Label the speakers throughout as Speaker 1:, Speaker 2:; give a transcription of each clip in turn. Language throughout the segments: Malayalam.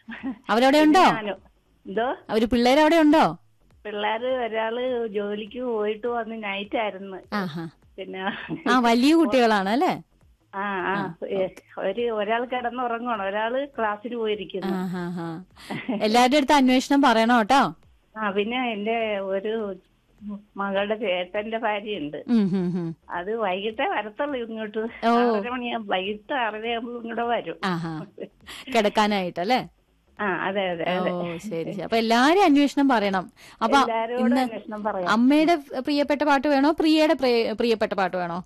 Speaker 1: അവരവിടെ ഉണ്ടോ
Speaker 2: ഞാനും. എന്തോ
Speaker 1: അവര് പിള്ളേർ അവിടെ ഉണ്ടോ
Speaker 2: പിള്ളേര് ഒരാള് ജോലിക്ക് പോയിട്ട് വന്ന് നൈറ്റ് ആയിരുന്നു
Speaker 1: ആഹാ
Speaker 2: പിന്നെ
Speaker 1: ആ വലിയ കുട്ടികളാണ് അല്ലേ
Speaker 2: ആ ആ ഏ, ഒരു ഒരാൾ കിടന്നുറങ്ങണം ഒരാള് ക്ലാസ്സിൽ പോയിരിക്കുന്നു
Speaker 1: ആഹാ ഹാ എല്ലാവരുടെ അടുത്ത് അന്വേഷണം പറയണം കേട്ടോ
Speaker 2: ആ പിന്നെ എന്റെ ഒരു മകളുടെ ചേട്ടന്റെ ഭാര്യയുണ്ട്
Speaker 1: ഉം, ഉം, ഉം.
Speaker 2: അത് വൈകിട്ടേ വരത്തുള്ളൂ ഇങ്ങോട്ട്
Speaker 1: ഓ.
Speaker 2: ആറര മണിയാ വൈകിട്ട് ആറര ആകുമ്പോ ഇങ്ങോട്ട് വരും
Speaker 1: ആഹാ കിടക്കാനായിട്ടല്ലേ
Speaker 2: ആ അതെ അതെ
Speaker 1: ഓ
Speaker 2: അതെ
Speaker 1: ശരി ശരി അപ്പൊ എല്ലാരും അന്വേഷണം പറയണം അപ്പൊ
Speaker 2: എല്ലാരോടും
Speaker 1: ഇന്ന്
Speaker 2: അന്വേഷണം പറയാം
Speaker 1: അമ്മയുടെ പ്രിയപ്പെട്ട പാട്ട് വേണോ പ്രിയയുടെ പ്രിയ- പ്രിയപ്പെട്ട പാട്ട് വേണോ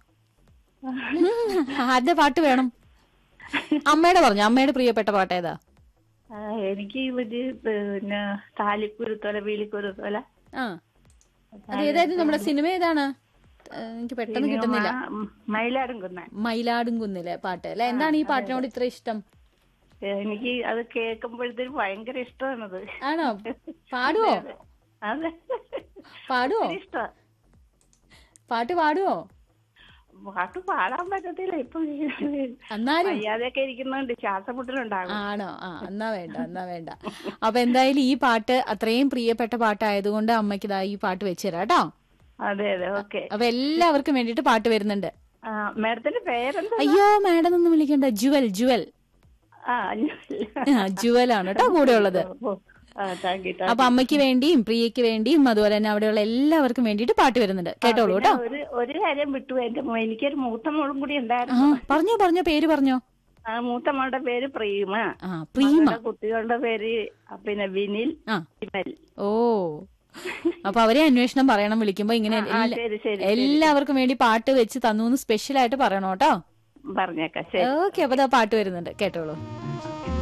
Speaker 1: ആരുടെ പാട്ട് വേണം അമ്മയുടെ പറഞ്ഞു അമ്മയുടെ പ്രിയപ്പെട്ട പാട്ട് ഏതാ
Speaker 2: ആ, എനിക്ക് ഒരു പിന്നെ താലിക്കുരുത്തോല വീലിക്കുരുത്തോല
Speaker 1: ആ അത് ഏതായിരുന്നു നമ്മുടെ സിനിമ ഏതാണ് ഏ, എനിക്ക് പെട്ടെന്ന് കിട്ടുന്നില്ല
Speaker 2: മയിലാടും കുന്ന
Speaker 1: മയിലാടും കുന്നിലെ പാട്ട് അല്ലെ എന്താണ് ഈ പാട്ടിനോട് ഇത്ര ഇഷ്ടം
Speaker 2: എനിക്ക് അത് കേൾക്കുമ്പോഴത്തേക്ക് ഭയങ്കര ഇഷ്ടമാണത്
Speaker 1: ആണോ പാടുവോ
Speaker 2: അതെ
Speaker 1: പാടുവോ
Speaker 2: ഇഷ്ടം
Speaker 1: പാട്ട് പാടുവോ
Speaker 2: പാട്ട് പാടാൻ പറ്റത്തില്ല ഇപ്പൊ
Speaker 1: എന്നാലും
Speaker 2: വയ്യാതെയൊക്കെ ഇരിക്കുന്നോണ്ട് ശ്വാസമുട്ടലുണ്ടാകും
Speaker 1: ആണോ ആ എന്നാ വേണ്ട എന്നാ വേണ്ട അപ്പൊ എന്തായാലും ഈ പാട്ട് അത്രയും പ്രിയപ്പെട്ട പാട്ടായതുകൊണ്ട് അമ്മയ്ക്ക് ഇതാ ഈ പാട്ട് വെച്ചുതരാം കേട്ടോ
Speaker 2: അതെ അതെ ഓക്കെ
Speaker 1: അപ്പൊ എല്ലാവർക്കും വേണ്ടിയിട്ട് പാട്ട് വരുന്നുണ്ട്
Speaker 2: ആ മാഡത്തിന്റെ പേരെന്താ
Speaker 1: അയ്യോ മാഡം ഒന്നും വിളിക്കണ്ട ജുവൽ ജുവൽ
Speaker 2: ആ അഞ്ഞൂറില്ല.
Speaker 1: ആ, ജുവൽ ആണ് കേട്ടോ കൂടെ ഉള്ളത്
Speaker 2: ഓ, ആ താങ്ക് യു
Speaker 1: അപ്പൊ അമ്മയ്ക്ക് വേണ്ടിയും പ്രിയയ്ക്ക് വേണ്ടിയും അതുപോലെ തന്നെ അവിടെയുള്ള എല്ലാവർക്കും വേണ്ടിയിട്ട് പാട്ട് വരുന്നുണ്ട് കേട്ടോളൂ കേട്ടോ
Speaker 2: ഒരു ഒരു കാര്യം വിട്ടു എന്റെ മോ- എനിക്കൊരു മൂത്ത മോളും കൂടി
Speaker 1: ആ
Speaker 2: ഉണ്ടായിരുന്നു
Speaker 1: പറഞ്ഞോ പറഞ്ഞോ പേര് പറഞ്ഞോ
Speaker 2: ആ മൂത്ത മോളുടെ പേര് പ്രീമ
Speaker 1: ആ പ്രീമ
Speaker 2: മകളുടെ കുട്ടികളുടെ പേര് ആ, പിന്നെ വിനിൽ
Speaker 1: ആ
Speaker 2: വിമൽ
Speaker 1: ഓ അപ്പൊ അവരെ അന്വേഷണം പറയണം വിളിക്കുമ്പോ ഇങ്ങനെ
Speaker 2: ആ
Speaker 1: എല്ലാ-
Speaker 2: ശരി ശരി
Speaker 1: എല്ലാവർക്കും വേണ്ടി പാട്ട് വെച്ച് തന്നു സ്പെഷ്യൽ ആയിട്ട് പറയണം കേട്ടോ
Speaker 2: പറഞ്ഞേക്കാം ശരി
Speaker 1: ഓക്കെ അപ്പൊ ദാ പാട്ട് വരുന്നുണ്ട് കേട്ടോളൂ